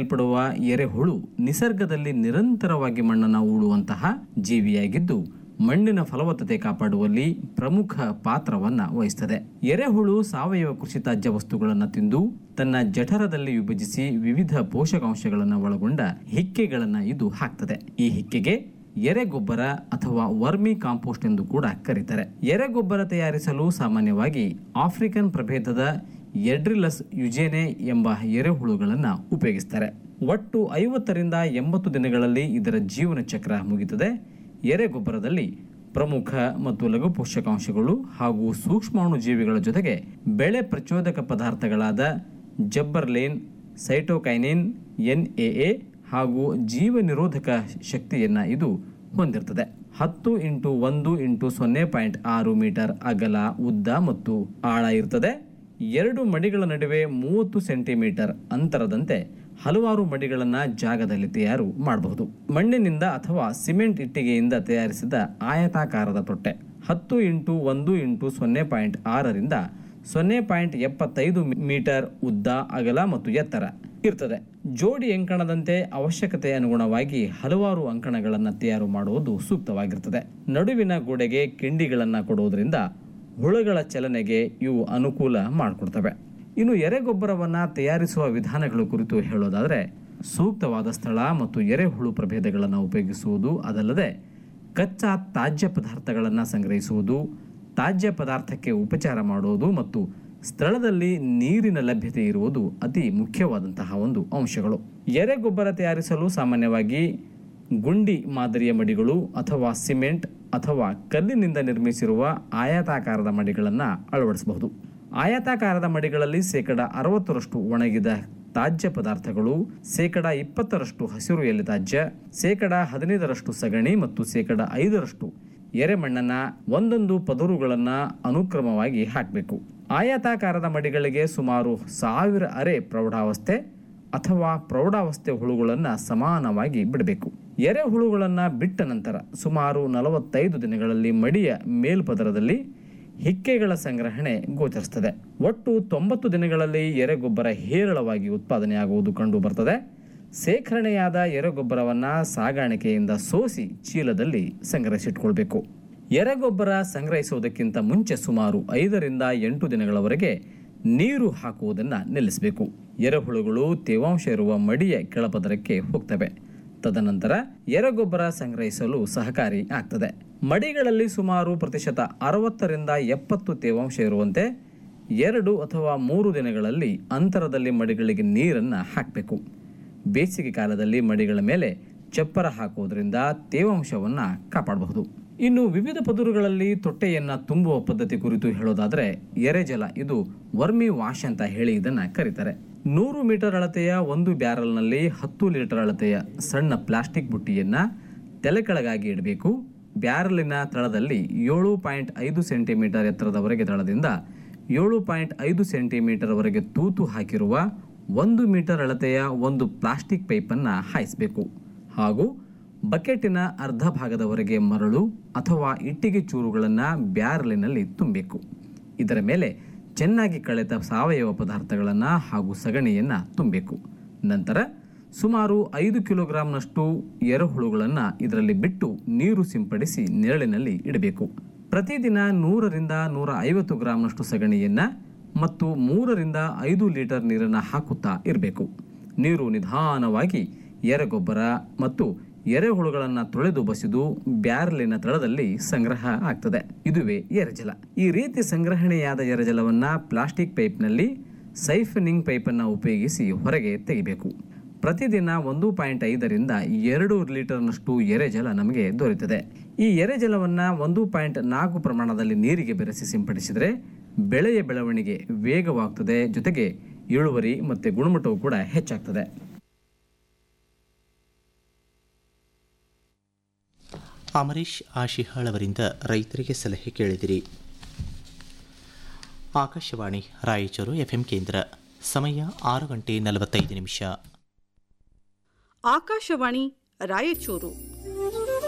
ಪಡುವ ಎರೆಹುಳು ನಿಸರ್ಗದಲ್ಲಿ ನಿರಂತರವಾಗಿ ಮಣ್ಣನ್ನು ಹೂಳುವಂತಹ ಜೀವಿಯಾಗಿದ್ದು ಮಣ್ಣಿನ ಫಲವತ್ತತೆ ಕಾಪಾಡುವಲ್ಲಿ ಪ್ರಮುಖ ಪಾತ್ರವನ್ನ ವಹಿಸ್ತದೆ ಎರೆಹುಳು ಸಾವಯವ ಕೃಷಿ ತ್ಯಾಜ್ಯ ವಸ್ತುಗಳನ್ನು ತಿಂದು ತನ್ನ ಜಠರದಲ್ಲಿ ವಿಭಜಿಸಿ ವಿವಿಧ ಪೋಷಕಾಂಶಗಳನ್ನು ಒಳಗೊಂಡ ಹಿಕ್ಕೆಗಳನ್ನು ಇದು ಹಾಕ್ತದೆ ಈ ಹಿಕ್ಕೆಗೆ ಎರೆಗೊಬ್ಬರ ಅಥವಾ ವರ್ಮಿ ಕಾಂಪೋಸ್ಟ್ ಎಂದು ಕೂಡ ಕರೀತಾರೆ ಎರೆಗೊಬ್ಬರ ತಯಾರಿಸಲು ಸಾಮಾನ್ಯವಾಗಿ ಆಫ್ರಿಕನ್ ಪ್ರಭೇದದ ಎಡ್ರಿಲಸ್ ಯುಜೇನೆ ಎಂಬ ಎರೆಹುಳುಗಳನ್ನು ಉಪಯೋಗಿಸ್ತಾರೆ ಒಟ್ಟು ಐವತ್ತರಿಂದ ಎಂಬತ್ತು ದಿನಗಳಲ್ಲಿ ಇದರ ಜೀವನ ಚಕ್ರ ಮುಗಿತದೆ ಎರೆಗೊಬ್ಬರದಲ್ಲಿ ಪ್ರಮುಖ ಮತ್ತು ಲಘು ಪೋಷಕಾಂಶಗಳು ಹಾಗೂ ಸೂಕ್ಷ್ಮಾಣು ಜೀವಿಗಳ ಜೊತೆಗೆ ಬೆಳೆ ಪ್ರಚೋದಕ ಪದಾರ್ಥಗಳಾದ ಜಬ್ಬರ್ಲೇನ್ ಸೈಟೋಕೈನಿನ್ ಎನ್ಎಎ ಹಾಗೂ ಜೀವ ನಿರೋಧಕ ಶಕ್ತಿಯನ್ನು ಇದು ಹೊಂದಿರ್ತದೆ ಹತ್ತು ಇಂಟು ಒಂದು ಇಂಟು ಸೊನ್ನೆ ಪಾಯಿಂಟ್ ಆರು ಮೀಟರ್ ಅಗಲ ಉದ್ದ ಮತ್ತು ಆಳ ಇರ್ತದೆ ಎರಡು ಮಡಿಗಳ ನಡುವೆ ಮೂವತ್ತು ಸೆಂಟಿಮೀಟರ್ ಅಂತರದಂತೆ ಹಲವಾರು ಮಡಿಗಳನ್ನು ಜಾಗದಲ್ಲಿ ತಯಾರು ಮಾಡಬಹುದು ಮಣ್ಣಿನಿಂದ ಅಥವಾ ಸಿಮೆಂಟ್ ಇಟ್ಟಿಗೆಯಿಂದ ತಯಾರಿಸಿದ ಆಯತಾಕಾರದ ತೊಟ್ಟೆ ಹತ್ತು ಇಂಟು ಒಂದು ಇಂಟು ಸೊನ್ನೆ ಪಾಯಿಂಟ್ ಆರರಿಂದ ಸೊನ್ನೆ ಪಾಯಿಂಟ್ ಎಪ್ಪತ್ತೈದು ಮೀಟರ್ ಉದ್ದ ಅಗಲ ಮತ್ತು ಎತ್ತರ ಇರ್ತದೆ ಜೋಡಿ ಅಂಕಣದಂತೆ ಅವಶ್ಯಕತೆ ಅನುಗುಣವಾಗಿ ಹಲವಾರು ಅಂಕಣಗಳನ್ನು ತಯಾರು ಮಾಡುವುದು ಸೂಕ್ತವಾಗಿರ್ತದೆ ನಡುವಿನ ಗೋಡೆಗೆ ಕಿಂಡಿಗಳನ್ನು ಕೊಡುವುದರಿಂದ ಹುಳುಗಳ ಚಲನೆಗೆ ಇವು ಅನುಕೂಲ ಮಾಡಿಕೊಡ್ತವೆ ಇನ್ನು ಎರೆಗೊಬ್ಬರವನ್ನು ತಯಾರಿಸುವ ವಿಧಾನಗಳ ಕುರಿತು ಹೇಳೋದಾದರೆ ಸೂಕ್ತವಾದ ಸ್ಥಳ ಮತ್ತು ಎರೆಹುಳು ಪ್ರಭೇದಗಳನ್ನು ಉಪಯೋಗಿಸುವುದು ಅದಲ್ಲದೆ ಕಚ್ಚಾ ತಾಜ್ಯ ಪದಾರ್ಥಗಳನ್ನು ಸಂಗ್ರಹಿಸುವುದು ತಾಜ್ಯ ಪದಾರ್ಥಕ್ಕೆ ಉಪಚಾರ ಮಾಡುವುದು ಮತ್ತು ಸ್ಥಳದಲ್ಲಿ ನೀರಿನ ಲಭ್ಯತೆ ಇರುವುದು ಅತಿ ಮುಖ್ಯವಾದಂತಹ ಒಂದು ಅಂಶಗಳು ಎರೆಗೊಬ್ಬರ ತಯಾರಿಸಲು ಸಾಮಾನ್ಯವಾಗಿ ಗುಂಡಿ ಮಾದರಿಯ ಮಡಿಗಳು ಅಥವಾ ಸಿಮೆಂಟ್ ಅಥವಾ ಕಲ್ಲಿನಿಂದ ನಿರ್ಮಿಸಿರುವ ಆಯತಾಕಾರದ ಮಡಿಗಳನ್ನು ಅಳವಡಿಸಬಹುದು ಆಯತಾಕಾರದ ಮಡಿಗಳಲ್ಲಿ ಶೇಕಡ ಅರವತ್ತರಷ್ಟು ಒಣಗಿದ ತಾಜ್ಯ ಪದಾರ್ಥಗಳು ಶೇಕಡ ಇಪ್ಪತ್ತರಷ್ಟು ಹಸಿರು ಎಲೆ ತಾಜ್ಯ ಶೇಕಡ ಹದಿನೈದರಷ್ಟು ಸಗಣಿ ಮತ್ತು ಶೇಕಡ ಐದರಷ್ಟು ಎರೆಮಣ್ಣನ್ನ ಒಂದೊಂದು ಪದರುಗಳನ್ನು ಅನುಕ್ರಮವಾಗಿ ಹಾಕಬೇಕು ಆಯತಾಕಾರದ ಮಡಿಗಳಿಗೆ ಸುಮಾರು ಸಾವಿರ ಅರೆ ಪ್ರೌಢಾವಸ್ಥೆ ಅಥವಾ ಪ್ರೌಢಾವಸ್ಥೆ ಹುಳುಗಳನ್ನು ಸಮಾನವಾಗಿ ಬಿಡಬೇಕು ಎರೆಹುಳುಗಳನ್ನು ಬಿಟ್ಟ ನಂತರ ಸುಮಾರು ನಲವತ್ತೈದು ದಿನಗಳಲ್ಲಿ ಮಡಿಯ ಮೇಲ್ಪದರದಲ್ಲಿ ಹಿಕ್ಕೆಗಳ ಸಂಗ್ರಹಣೆ ಗೋಚರಿಸುತ್ತದೆ ಒಟ್ಟು ತೊಂಬತ್ತು ದಿನಗಳಲ್ಲಿ ಎರೆಗೊಬ್ಬರ ಹೇರಳವಾಗಿ ಉತ್ಪಾದನೆಯಾಗುವುದು ಕಂಡು ಬರ್ತದೆ ಸೇಖರಣೆಯಾದ ಎರೆಗೊಬ್ಬರವನ್ನು ಸಾಗಾಣಿಕೆಯಿಂದ ಸೋಸಿ ಚೀಲದಲ್ಲಿ ಸಂಗ್ರಹಿಸಿಟ್ಕೊಳ್ಬೇಕು ಎರೆಗೊಬ್ಬರ ಸಂಗ್ರಹಿಸುವುದಕ್ಕಿಂತ ಮುಂಚೆ ಸುಮಾರು ಐದರಿಂದ ಎಂಟು ದಿನಗಳವರೆಗೆ ನೀರು ಹಾಕುವುದನ್ನು ನಿಲ್ಲಿಸಬೇಕು ಎರೆಹುಳುಗಳು ತೇವಾಂಶ ಇರುವ ಮಡಿಯ ಕೆಳಪದರಕ್ಕೆ ಹೋಗ್ತವೆ ತದನಂತರ ಎರೆಗೊಬ್ಬರ ಸಂಗ್ರಹಿಸಲು ಸಹಕಾರಿ ಆಗ್ತದೆ ಮಡಿಗಳಲ್ಲಿ ಸುಮಾರು ಪ್ರತಿಶತ ಅರವತ್ತರಿಂದ ಎಪ್ಪತ್ತು ತೇವಾಂಶ ಇರುವಂತೆ ಎರಡು ಅಥವಾ ಮೂರು ದಿನಗಳಲ್ಲಿ ಅಂತರದಲ್ಲಿ ಮಡಿಗಳಿಗೆ ನೀರನ್ನು ಹಾಕಬೇಕು ಬೇಸಿಗೆ ಕಾಲದಲ್ಲಿ ಮಡಿಗಳ ಮೇಲೆ ಚಪ್ಪರ ಹಾಕುವುದರಿಂದ ತೇವಾಂಶವನ್ನು ಕಾಪಾಡಬಹುದು ಇನ್ನು ವಿವಿಧ ಪದರುಗಳಲ್ಲಿ ತೊಟ್ಟೆಯನ್ನು ತುಂಬುವ ಪದ್ಧತಿ ಕುರಿತು ಹೇಳೋದಾದರೆ ಎರೆಜಲ ಇದು ವರ್ಮಿ ವಾಶ್ ಅಂತ ಹೇಳಿ ಇದನ್ನು ಕರೀತಾರೆ ನೂರು ಮೀಟರ್ ಅಳತೆಯ ಒಂದು ಬ್ಯಾರಲ್ನಲ್ಲಿ ಹತ್ತು ಲೀಟರ್ ಅಳತೆಯ ಸಣ್ಣ ಪ್ಲಾಸ್ಟಿಕ್ ಬುಟ್ಟಿಯನ್ನು ತಲೆಕೆಳಗಾಗಿ ಇಡಬೇಕು ಬ್ಯಾರಲಿನ ತಳದಲ್ಲಿ ಏಳು ಪಾಯಿಂಟ್ ಐದು ಸೆಂಟಿಮೀಟರ್ ಎತ್ತರದವರೆಗೆ ತಳದಿಂದ ಏಳು ಪಾಯಿಂಟ್ ಐದು ಸೆಂಟಿಮೀಟರ್ವರೆಗೆ ತೂತು ಹಾಕಿರುವ ಒಂದು ಮೀಟರ್ ಅಳತೆಯ ಒಂದು ಪ್ಲಾಸ್ಟಿಕ್ ಪೈಪನ್ನು ಹಾಯಿಸಬೇಕು ಹಾಗೂ ಬಕೆಟಿನ ಅರ್ಧ ಭಾಗದವರೆಗೆ ಮರಳು ಅಥವಾ ಇಟ್ಟಿಗೆ ಚೂರುಗಳನ್ನು ಬ್ಯಾರಲಿನಲ್ಲಿ ತುಂಬಬೇಕು ಇದರ ಮೇಲೆ ಚೆನ್ನಾಗಿ ಕಳೆದ ಸಾವಯವ ಪದಾರ್ಥಗಳನ್ನು ಹಾಗೂ ಸಗಣಿಯನ್ನು ತುಂಬಬೇಕು ನಂತರ ಸುಮಾರು ಐದು ಕಿಲೋಗ್ರಾಂನಷ್ಟು ಎರೆಹುಳುಗಳನ್ನು ಇದರಲ್ಲಿ ಬಿಟ್ಟು ನೀರು ಸಿಂಪಡಿಸಿ ನೆರಳಿನಲ್ಲಿ ಇಡಬೇಕು ಪ್ರತಿದಿನ ನೂರರಿಂದ ನೂರ ಐವತ್ತು ಗ್ರಾಂನಷ್ಟು ಸಗಣಿಯನ್ನು ಮತ್ತು ಮೂರರಿಂದ ಐದು ಲೀಟರ್ ನೀರನ್ನು ಹಾಕುತ್ತಾ ಇರಬೇಕು ನೀರು ನಿಧಾನವಾಗಿ ಎರೆಗೊಬ್ಬರ ಮತ್ತು ಎರೆಹುಳುಗಳನ್ನು ತೊಳೆದು ಬಸಿದು ಬ್ಯಾರಲಿನ ತಳದಲ್ಲಿ ಸಂಗ್ರಹ ಆಗ್ತದೆ ಇದುವೇ ಎರೆಜಲ ಈ ರೀತಿ ಸಂಗ್ರಹಣೆಯಾದ ಎರೆಜಲವನ್ನು ಪ್ಲಾಸ್ಟಿಕ್ ಪೈಪ್ನಲ್ಲಿ ಸೈಫನಿಂಗ್ ಪೈಪನ್ನು ಉಪಯೋಗಿಸಿ ಹೊರಗೆ ತೆಗಿಬೇಕು ಪ್ರತಿದಿನ ಒಂದು ಪಾಯಿಂಟ್ ಐದರಿಂದ ಎರಡು ಲೀಟರ್ನಷ್ಟು ಎರೆಜಲ ನಮಗೆ ದೊರೆಯುತ್ತದೆ ಈ ಎರೆಜಲವನ್ನು ಒಂದು ಪಾಯಿಂಟ್ ನಾಲ್ಕು ಪ್ರಮಾಣದಲ್ಲಿ ನೀರಿಗೆ ಬೆರೆಸಿ ಸಿಂಪಡಿಸಿದರೆ ಬೆಳೆಯ ಬೆಳವಣಿಗೆ ವೇಗವಾಗ್ತದೆ ಜೊತೆಗೆ ಇಳುವರಿ ಮತ್ತು ಗುಣಮಟ್ಟವು ಕೂಡ ಹೆಚ್ಚಾಗ್ತದೆ ಅಮರೀಶ್ ಆಶಿಹಾಳ್ ಅವರಿಂದ ರೈತರಿಗೆ ಸಲಹೆ ಕೇಳಿದಿರಿ ಆಕಾಶವಾಣಿ ರಾಯಚೂರು ಎಫ್ಎಂ ಕೇಂದ್ರ ಸಮಯ ಆರು ಗಂಟೆ ನಲವತ್ತೈದು ನಿಮಿಷ ಆಕಾಶವಾಣಿ ರಾಯಚೂರು